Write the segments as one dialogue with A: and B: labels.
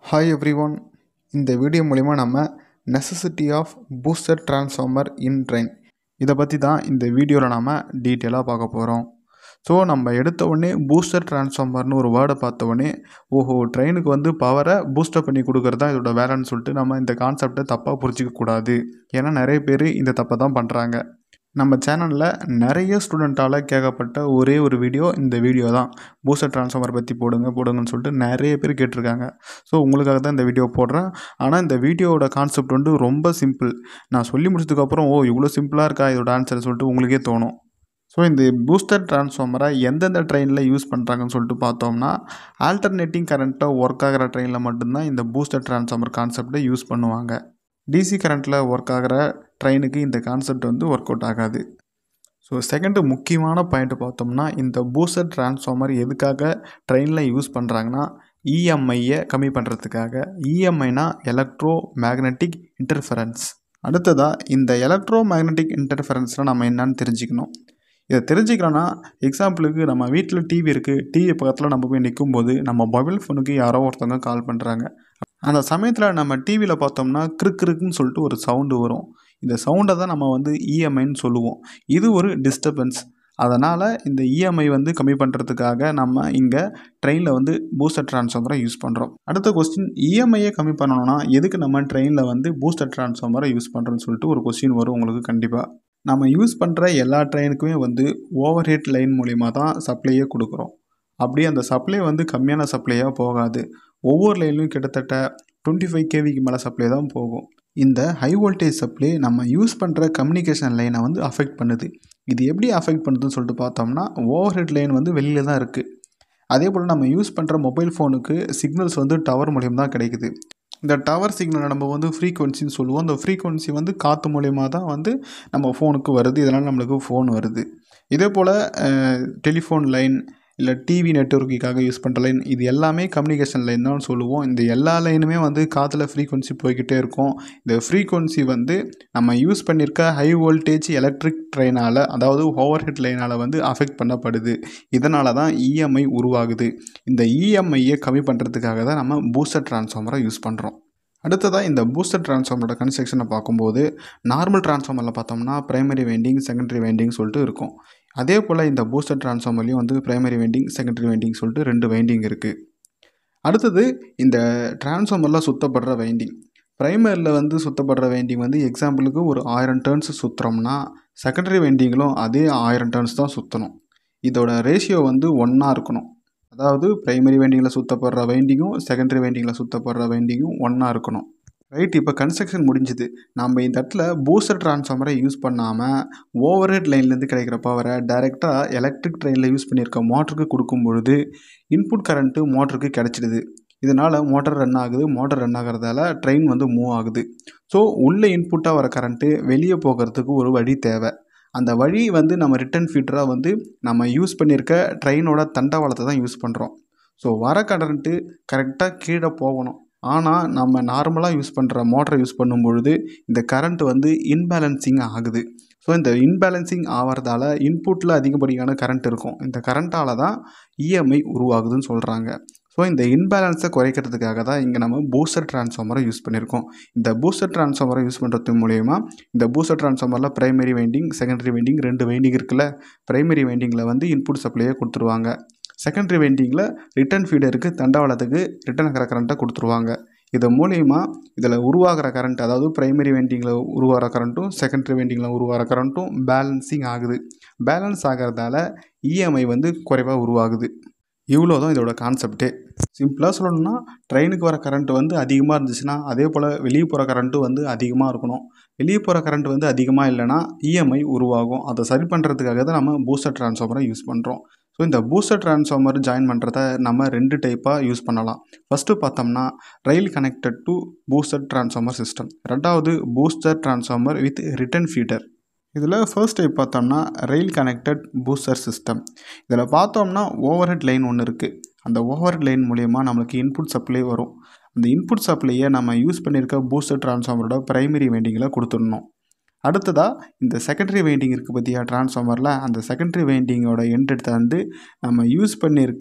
A: hi everyone இந்த video மூலிமா நம்ம necessity of booster transformer in train இதை பற்றி தான் இந்த வீடியோவில் நாம் டீட்டெயிலாக பார்க்க போகிறோம் ஸோ நம்ம எடுத்த உடனே பூஸ்டர் டிரான்ஸ்ஃபார்மர்னு ஒரு வேர்டை பார்த்த உடனே ஓஹோ ட்ரெயினுக்கு வந்து பவரை பூஸ்டப் பண்ணி கொடுக்குறது தான் இதோட வேலைன்னு சொல்லிட்டு நம்ம இந்த கான்செப்டை தப்பாக புரிஞ்சிக்க கூடாது ஏன்னா நிறைய பேர் இந்த தப்பை தான் பண்ணுறாங்க நம்ம சேனலில் நிறைய ஸ்டூடெண்ட்டால் கேட்கப்பட்ட ஒரே ஒரு வீடியோ இந்த வீடியோ தான் பூஸ்டர் டிரான்ஸ்ஃபார்மர் பற்றி போடுங்க போடுங்கன்னு சொல்லிட்டு நிறைய பேர் கேட்டிருக்காங்க ஸோ உங்களுக்காக தான் இந்த வீடியோ போடுறேன் ஆனால் இந்த வீடியோவோட கான்செப்ட் வந்து ரொம்ப சிம்பிள் நான் சொல்லி முடிச்சதுக்கப்புறம் ஓ இவ்வளோ சிம்பிளாக இருக்கா இதோட ஆன்சர் சொல்லிட்டு உங்களுக்கே தோணும் ஸோ இந்த பூஸ்டர் டிரான்ஸ்ஃபார்மரை எந்தெந்த ட்ரெயினில் யூஸ் பண்ணுறாங்கன்னு சொல்லிட்டு பார்த்தோம்னா ஆல்டர்னேட்டிங் கரண்ட்டாக ஒர்க் ஆகிற ட்ரெயினில் மட்டும்தான் இந்த பூஸ்டர் டிரான்ஸ்ஃபார்மர் கான்செப்டை யூஸ் பண்ணுவாங்க டிசி கரண்ட்டில் ஒர்க் ஆகிற ட்ரெயினுக்கு இந்த கான்செப்ட் வந்து ஒர்க் அவுட் ஆகாது ஸோ செகண்டு முக்கியமான பாயிண்ட் பார்த்தோம்னா இந்த பூஸ்டர் டிரான்ஸ்ஃபார்மர் எதுக்காக ட்ரெயினில் யூஸ் பண்ணுறாங்கன்னா இஎம்ஐயை கம்மி பண்ணுறதுக்காக இஎம்ஐனா எலக்ட்ரோ மேக்னெட்டிக் இன்டர்ஃபரன்ஸ் அடுத்ததாக இந்த எலக்ட்ரோ மேக்னெட்டிக் இன்டர்ஃபரன்ஸ்னால் நம்ம என்னன்னு தெரிஞ்சுக்கணும் இதை தெரிஞ்சுக்கணும்னா எக்ஸாம்பிளுக்கு நம்ம வீட்டில் டிவி இருக்குது டிவி பக்கத்தில் நம்ம போய் நிற்கும்போது நம்ம மொபைல் ஃபோனுக்கு யாரோ ஒருத்தவங்க கால் பண்ணுறாங்க அந்த சமயத்தில் நம்ம டிவியில் பார்த்தோம்னா கிறுக்கு கிறுக்குன்னு சொல்லிட்டு ஒரு சவுண்டு வரும் இந்த சவுண்டை தான் நம்ம வந்து இஎம்ஐன்னு சொல்லுவோம் இது ஒரு டிஸ்டர்பன்ஸ் அதனால் இந்த இஎம்ஐ வந்து கம்மி பண்ணுறதுக்காக நம்ம இங்கே ட்ரெயினில் வந்து பூஸ்டர் டிரான்ஸ்ஃபார்மரை யூஸ் பண்ணுறோம் அடுத்த கொஸ்டின் இஎம்ஐயை கம்மி பண்ணணும்னா எதுக்கு நம்ம ட்ரெயினில் வந்து பூஸ்டர் டிரான்ஸ்ஃபார்மரை யூஸ் பண்ணுறோன்னு சொல்லிட்டு ஒரு கொஸ்டின் வரும் உங்களுக்கு கண்டிப்பாக நம்ம யூஸ் பண்ணுற எல்லா ட்ரெயினுக்குமே வந்து ஓவர் ஹெட் லைன் மூலிமா தான் சப்ளையே கொடுக்குறோம் அப்படியே அந்த சப்ளை வந்து கம்மியான சப்ளையாக போகாது ஒவ்வொரு லைன்லையும் கிட்டத்தட்ட டுவெண்ட்டி ஃபைவ் கேவிக்கு மேலே சப்ளை தான் போகும் இந்த ஹை வோல்டேஜ் சப்ளை நம்ம யூஸ் பண்ணுற கம்யூனிகேஷன் லைனை வந்து அஃபெக்ட் பண்ணுது இது எப்படி அஃபெக்ட் பண்ணுதுன்னு சொல்லிட்டு பார்த்தோம்னா ஓவர் ஹெட் லைன் வந்து வெளியில் தான் இருக்குது அதே போல் நம்ம யூஸ் பண்ணுற மொபைல் ஃபோனுக்கு சிக்னல்ஸ் வந்து டவர் மூலியம் தான் கிடைக்குது இந்த டவர் சிக்னலை நம்ம வந்து ஃப்ரீக்வன்சின்னு சொல்லுவோம் அந்த ஃப்ரீக்வன்சி வந்து காற்று மூலயமா தான் வந்து நம்ம ஃபோனுக்கு வருது இதனால் நம்மளுக்கு ஃபோன் வருது இதே போல் டெலிஃபோன் லைன் இல்லை டிவி நெட்ஒர்க்குக்காக யூஸ் பண்ணுற லைன் இது எல்லாமே கம்யூனிகேஷன் லைன் தான் சொல்லுவோம் இந்த எல்லா லைனுமே வந்து காற்றுல ஃப்ரீக்வன்சி போய்கிட்டே இருக்கும் இந்த ஃப்ரீக்வன்சி வந்து நம்ம யூஸ் பண்ணியிருக்க ஹை வோல்டேஜ் எலக்ட்ரிக் ட்ரெயினால் அதாவது ஓவர் ஹெட் லைனால் வந்து அஃபெக்ட் பண்ணப்படுது இதனால தான் இஎம்ஐ உருவாகுது இந்த இஎம்ஐயை கம்மி பண்ணுறதுக்காக தான் நம்ம பூஸ்டர் டிரான்ஸ்ஃபார்மரை யூஸ் பண்ணுறோம் அடுத்ததாக இந்த பூஸ்டர் டிரான்ஸ்ஃபார்மரோட கன்ஸ்ட்ரக்ஷனை பார்க்கும்போது நார்மல் டிரான்ஸ்ஃபார்மரில் பார்த்தோம்னா பிரைமரி வைண்டிங் செகண்டரி வைண்டிங் சொல்லிட்டு இருக்கும் அதே போல் இந்த பூஸ்டர் டிரான்ஸ்ஃபார்மர்லேயும் வந்து பிரைமரி வைண்டிங் செகண்டரி வைண்டிங் சொல்லிட்டு ரெண்டு வைண்டிங் இருக்குது அடுத்தது இந்த டிரான்ஸ்ஃபார்மரில் சுத்தப்படுற வைண்டிங் ப்ரைமரியில் வந்து சுத்தப்படுற வைண்டிங் வந்து எக்ஸாம்பிளுக்கு ஒரு ஆயிரம் டர்ன்ஸ் சுற்றுறோம்னா செகண்டரி வைண்டிங்கிலும் அதே ஆயிரம் டர்ன்ஸ் தான் சுற்றணும் இதோட ரேஷியோ வந்து ஒன்றா இருக்கணும் அதாவது ப்ரைமரி வைண்டிங்கில் சுத்தப்படுற வைண்டிங்கும் செகண்டரி வைண்டிங்கில் சுத்தப்படுற வைண்டிங்கும் ஒன்றா இருக்கணும் ரைட் இப்போ கன்ஸ்ட்ரக்ஷன் முடிஞ்சுது நம்ம இந்த இடத்துல பூஸ்டர் டிரான்ஸ்ஃபார்மரை யூஸ் பண்ணாமல் ஓவர் ஹெட் லைன்லேருந்து கிடைக்கிற பவரை டைரெக்டாக எலக்ட்ரிக் ட்ரெயினில் யூஸ் பண்ணியிருக்க மோட்டருக்கு கொடுக்கும் பொழுது இன்புட் கரண்ட்டு மோட்டருக்கு கிடச்சிடுது இதனால் மோட்டர் ரன் ஆகுது மோட்டர் ரன் ஆகிறதால ட்ரெயின் வந்து மூவ் ஆகுது ஸோ உள்ளே இன்புட்டாக வர கரண்ட்டு வெளியே போகிறதுக்கு ஒரு வழி தேவை அந்த வழி வந்து நம்ம ரிட்டன் ஃபீட்டராக வந்து நம்ம யூஸ் பண்ணியிருக்க ட்ரெயினோட தண்டவாளத்தை தான் யூஸ் பண்ணுறோம் ஸோ வர கரண்ட்டு கரெக்டாக கீழே போகணும் ஆனால் நம்ம நார்மலாக யூஸ் பண்ணுற மோட்டரை யூஸ் பண்ணும் பொழுது இந்த கரண்ட் வந்து இன்பேலன்சிங் ஆகுது ஸோ இந்த இன்பேலன்சிங் ஆகிறதால இன்புட்டில் அதிகப்படியான கரண்ட் இருக்கும் இந்த கரண்ட்டால் தான் இஎம்ஐ உருவாகுதுன்னு சொல்கிறாங்க ஸோ இந்த இன்பேலன்ஸை குறைக்கிறதுக்காக தான் இங்கே நம்ம பூஸ்டர் டிரான்ஸ்ஃபார்மரை யூஸ் பண்ணியிருக்கோம் இந்த பூஸ்டர் டிரான்ஸ்ஃபார்மரை யூஸ் பண்ணுறது மூலயமா இந்த பூஸ்டர் டிரான்ஸ்ஃபார்மரில் பிரைமரி வைண்டிங் செகண்டரி வைண்டிங் ரெண்டு வைண்டிங் இருக்குல்ல பிரைமரி வைண்டிங்கில் வந்து இன்புட் சப்ளையை கொடுத்துருவாங்க செகண்டரி வைண்டிங்கில் ரிட்டன் ஃபீடருக்கு தண்டவாளத்துக்கு ரிட்டன் ஆகிற கரண்ட்டை கொடுத்துருவாங்க இது மூலயமா இதில் உருவாகிற கரண்ட் அதாவது பிரைமரி வைண்டிங்கில் உருவாகிற கரண்ட்டும் செகண்டரி வைண்டிங்கில் உருவாகிற கரண்ட்டும் பேலன்சிங் ஆகுது பேலன்ஸ் ஆகிறதால இஎம்ஐ வந்து குறைவாக உருவாகுது இவ்வளோ தான் இதோட கான்செப்டே சிம்பிளாக சொல்லணும்னா ட்ரெயினுக்கு வர கரண்ட் வந்து அதிகமாக இருந்துச்சுன்னா அதே போல் வெளியே போகிற கரண்ட்டும் வந்து அதிகமாக இருக்கணும் வெளியே போகிற கரண்ட் வந்து அதிகமாக இல்லைன்னா இஎம்ஐ உருவாகும் அதை சரி பண்ணுறதுக்காக தான் நம்ம பூஸ்டர் டிரான்ஸ்ஃபார்மரை யூஸ் பண்ணுறோம் ஸோ இந்த பூஸ்டர் டிரான்ஸ்ஃபார்மர் ஜாயின் பண்ணுறத நம்ம ரெண்டு டைப்பாக யூஸ் பண்ணலாம் ஃபஸ்ட்டு பார்த்தோம்னா rail connected to booster transformer system ரெண்டாவது booster transformer with return feeder இதில் ஃபர்ஸ்ட் டைப் பார்த்தோம்னா ரயில் கனெக்டட் பூஸ்டர் சிஸ்டம் இதில் பார்த்தோம்னா ஓவர் ஹெட் லைன் ஒன்று இருக்குது அந்த ஓவர் ஹெட் லைன் மூலயமா நம்மளுக்கு இன்புட் சப்ளை வரும் அந்த இன்புட் சப்ளையை நம்ம யூஸ் பண்ணியிருக்க பூஸ்டர் டிரான்ஸ்ஃபார்மரோட ப்ரைமரி வைண்டிங்கில் கொடுத்துடணும் அடுத்ததாக இந்த செகண்டரி வைண்டிங் இருக்குது பார்த்தியா டிரான்ஸ்ஃபார்மரில் அந்த செகண்டரி வைண்டிங்கோட எண்ட் எடுத்து வந்து நம்ம யூஸ் பண்ணியிருக்க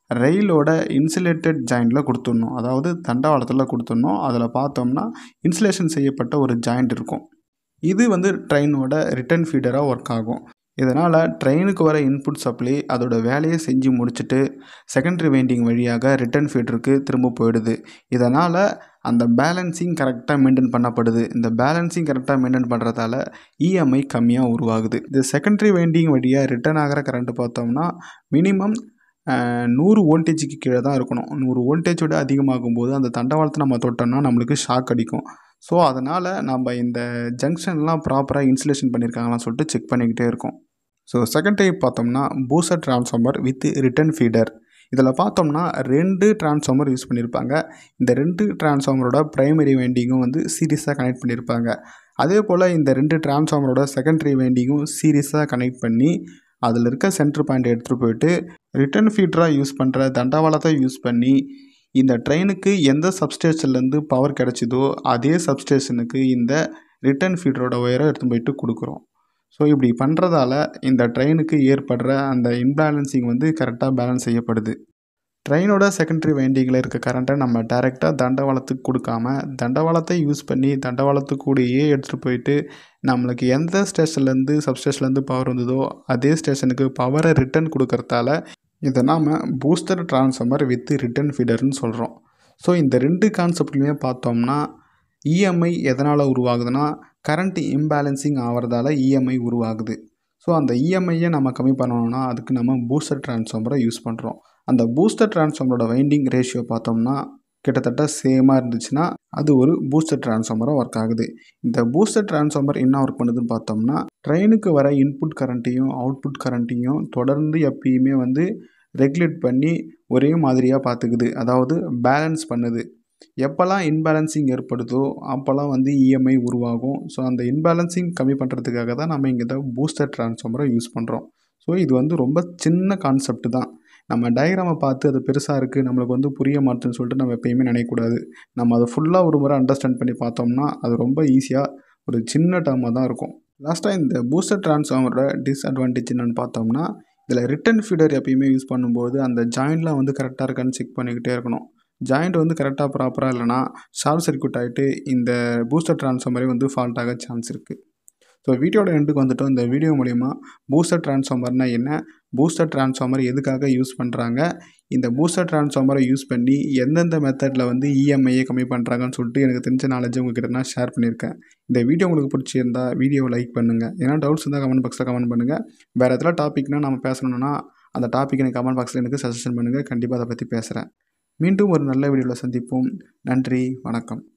A: ரயிலோட இன்சுலேட்டட் ஜாயிண்டில் கொடுத்துடணும் அதாவது தண்டவாளத்தில் கொடுத்துடணும் அதில் பார்த்தோம்னா இன்சுலேஷன் செய்யப்பட்ட ஒரு ஜாயிண்ட் இருக்கும் இது வந்து ட்ரெயினோட ரிட்டர்ன் ஃபீடராக ஒர்க் ஆகும் இதனால் ட்ரெயினுக்கு வர இன்புட் சப்ளை அதோட வேலையை செஞ்சு முடிச்சுட்டு செகண்டரி வைண்டிங் வழியாக ரிட்டர்ன் ஃபீடருக்கு திரும்ப போயிடுது இதனால் அந்த பேலன்சிங் கரெக்டாக மெயின்டைன் பண்ணப்படுது இந்த பேலன்சிங் கரெக்டாக மெயின்டைன் பண்ணுறதால இஎம்ஐ கம்மியாக உருவாகுது இது செகண்டரி வைண்டிங் வழியாக ரிட்டர்ன் ஆகிற கரண்ட்டு பார்த்தோம்னா மினிமம் நூறு வோல்டேஜுக்கு கீழே தான் இருக்கணும் நூறு வோல்டேஜோட அதிகமாகும் போது அந்த தண்டவாளத்தை நம்ம தொட்டோம்னா நம்மளுக்கு ஷாக் அடிக்கும் ஸோ அதனால் நம்ம இந்த ஜங்ஷன்லாம் ப்ராப்பராக இன்சுலேஷன் பண்ணியிருக்காங்களான்னு சொல்லிட்டு செக் பண்ணிக்கிட்டே இருக்கோம் ஸோ செகண்ட் டைப் பார்த்தோம்னா booster transformer with return feeder இதில் பார்த்தோம்னா ரெண்டு டிரான்ஸ்ஃபார்மர் யூஸ் பண்ணியிருப்பாங்க இந்த ரெண்டு டிரான்ஸ்ஃபார்மரோட ப்ரைமரி வைண்டிங்கும் வந்து சீரியஸாக கனெக்ட் பண்ணியிருப்பாங்க அதே போல் இந்த ரெண்டு டிரான்ஸ்ஃபார்மரோட செகண்டரி வைண்டிங்கும் சீரியஸாக கனெக்ட் பண்ணி அதில் இருக்க சென்டர் பாயிண்ட் எடுத்துகிட்டு போயிட்டு ரிட்டர்ன் ஃபீடராக யூஸ் பண்ணுற தண்டவாளத்தை யூஸ் பண்ணி இந்த ட்ரெயினுக்கு எந்த சப்ஸ்டேஷன்லேருந்து பவர் கிடச்சிதோ அதே சப்ஸ்டேஷனுக்கு இந்த ரிட்டர்ன் ஃபீடரோட ஒயரை எடுத்து போயிட்டு கொடுக்குறோம் ஸோ இப்படி பண்ணுறதால இந்த ட்ரெயினுக்கு ஏற்படுற அந்த இன்பேலன்சிங் வந்து கரெக்டாக பேலன்ஸ் செய்யப்படுது ட்ரெயினோட செகண்டரி வைண்டிங்கில் இருக்க கரண்ட்டை நம்ம டைரெக்டாக தண்டவாளத்துக்கு கொடுக்காம தண்டவாளத்தை யூஸ் பண்ணி தண்டவாளத்துக்கு கூடயே எடுத்துகிட்டு போயிட்டு நம்மளுக்கு எந்த ஸ்டேஷன்லேருந்து சப்ஸ்டேஷன்லேருந்து பவர் வந்ததோ அதே ஸ்டேஷனுக்கு பவரை ரிட்டர்ன் கொடுக்கறதால இதை நாம் பூஸ்டர் டிரான்ஸ்ஃபார்மர் வித் ரிட்டர்ன் ஃபீடர்னு சொல்கிறோம் ஸோ இந்த ரெண்டு கான்செப்ட்லையுமே பார்த்தோம்னா இஎம்ஐ எதனால் உருவாகுதுன்னா கரண்ட் இம்பேலன்சிங் ஆகிறதால இஎம்ஐ உருவாகுது ஸோ அந்த இஎம்ஐயை நம்ம கம்மி பண்ணணும்னா அதுக்கு நம்ம பூஸ்டர் டிரான்ஸ்ஃபார்மரை யூஸ் பண்ணுறோம் அந்த பூஸ்டர் டிரான்ஸ்ஃபார்மரோட வைண்டிங் ரேஷியோ பார்த்தோம்னா கிட்டத்தட்ட சேமாக இருந்துச்சுன்னா அது ஒரு பூஸ்டர் டிரான்ஸ்ஃபார்மராக ஒர்க் ஆகுது இந்த பூஸ்டர் டிரான்ஸ்ஃபார்மர் என்ன ஒர்க் பண்ணுதுன்னு பார்த்தோம்னா ட்ரெயினுக்கு வர இன்புட் கரண்ட்டையும் அவுட்புட் கரண்ட்டையும் தொடர்ந்து எப்பயுமே வந்து ரெகுலேட் பண்ணி ஒரே மாதிரியாக பார்த்துக்குது அதாவது பேலன்ஸ் பண்ணுது எப்போல்லாம் இன்பேலன்சிங் ஏற்படுதோ அப்போல்லாம் வந்து இஎம்ஐ உருவாகும் ஸோ அந்த இன்பேலன்சிங் கம்மி பண்ணுறதுக்காக தான் நம்ம இங்கே தான் பூஸ்டர் டிரான்ஸ்ஃபார்மரை யூஸ் பண்ணுறோம் ஸோ இது வந்து ரொம்ப சின்ன கான்செப்ட் தான் நம்ம டயக்ராமை பார்த்து அது பெருசாக இருக்குது நம்மளுக்கு வந்து புரிய மாட்டேன்னு சொல்லிட்டு நம்ம எப்பயுமே நினைக்கக்கூடாது நம்ம அதை ஃபுல்லாக ஒரு முறை அண்டர்ஸ்டாண்ட் பண்ணி பார்த்தோம்னா அது ரொம்ப ஈஸியாக ஒரு சின்ன டேர்மாக தான் இருக்கும் லாஸ்ட்டாக இந்த பூஸ்டர் டிரான்ஸ்ஃபார்மரோட டிஸ்அட்வான்டேஜ் என்னென்னு பார்த்தோம்னா இதில் ரிட்டன் ஃபீடர் எப்பயுமே யூஸ் பண்ணும்போது அந்த ஜாயிண்ட்லாம் வந்து கரெக்டாக இருக்கான்னு செக் பண்ணிக்கிட்டே இருக்கணும் ஜாயிண்ட் வந்து கரெக்டாக ப்ராப்பராக இல்லைனா ஷார்ட் சர்க்யூட் ஆகிட்டு இந்த பூஸ்டர் டிரான்ஸ்ஃபார்மரே வந்து ஃபால்ட் ஆக சான்ஸ் இருக்குது ஸோ வீடியோட எண்டுக்கு வந்துட்டோம் இந்த வீடியோ மூலிமா பூஸ்டர் டிரான்ஸ்ஃபார்மர்னால் என்ன பூஸ்டர் டிரான்ஸ்ஃபார்மர் எதுக்காக யூஸ் பண்ணுறாங்க இந்த பூஸ்டர் டிரான்ஸ்ஃபார்மரை யூஸ் பண்ணி எந்தெந்த மெத்தடில் வந்து இஎம்ஐயை கம்மி பண்ணுறாங்கன்னு சொல்லிட்டு எனக்கு தெரிஞ்ச நாலேஜ் உங்ககிட்ட நான் ஷேர் பண்ணியிருக்கேன் இந்த வீடியோ உங்களுக்கு பிடிச்சிருந்தா வீடியோவை லைக் பண்ணுங்கள் ஏன்னா டவுட்ஸ் இருந்தால் கமெண்ட் பாக்ஸில் கமெண்ட் பண்ணுங்கள் வேறு எதாவது டாபிக்னா நம்ம பேசணும்னா அந்த டாபிக் எனக்கு கமெண்ட் பாக்ஸில் எனக்கு சஜஷன் பண்ணுங்கள் கண்டிப்பாக அதை பற்றி பேசுகிறேன் மீண்டும் ஒரு நல்ல வீடியோவில் சந்திப்போம் நன்றி வணக்கம்